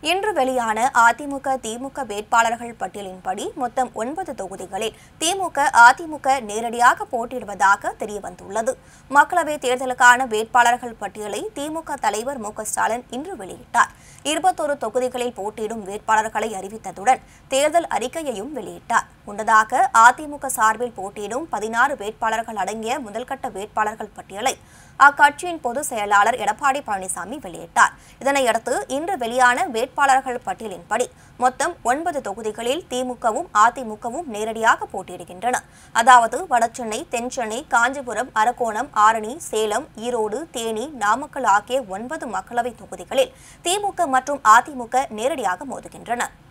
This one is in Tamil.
இன்று வெளியான அதிமுக திமுக வேட்பாளர்கள் பட்டியலின்படி மொத்தம் ஒன்பது தொகுதிகளில் திமுக அதிமுக நேரடியாக போட்டியிடுவதாக தெரியவந்துள்ளது மக்களவைத் தேர்தலுக்கான வேட்பாளர்கள் பட்டியலை திமுக தலைவர் மு க ஸ்டாலின் இன்று வெளியிட்டார் இருபத்தொரு தொகுதிகளில் போட்டியிடும் வேட்பாளர்களை அறிவித்ததுடன் தேர்தல் அறிக்கையையும் வெளியிட்டார் முன்னதாக அதிமுக சார்பில் போட்டியிடும் பதினாறு வேட்பாளர்கள் அடங்கிய முதல்கட்ட வேட்பாளர்கள் பட்டியலை அக்கட்சியின் பொதுச் செயலாளர் எடப்பாடி பழனிசாமி வெளியிட்டார் இதனையடுத்து இன்று வெளியான வேட்பாளர்கள் பட்டியலின்படி மொத்தம் ஒன்பது தொகுதிகளில் திமுகவும் அதிமுகவும் நேரடியாக போட்டியிடுகின்றன அதாவது வடசென்னை தென்சென்னை காஞ்சிபுரம் அரக்கோணம் ஆரணி சேலம் ஈரோடு தேனி நாமக்கல் ஆகிய ஒன்பது மக்களவை தொகுதிகளில் திமுக மற்றும் அதிமுக நேரடியாக மோதுகின்றன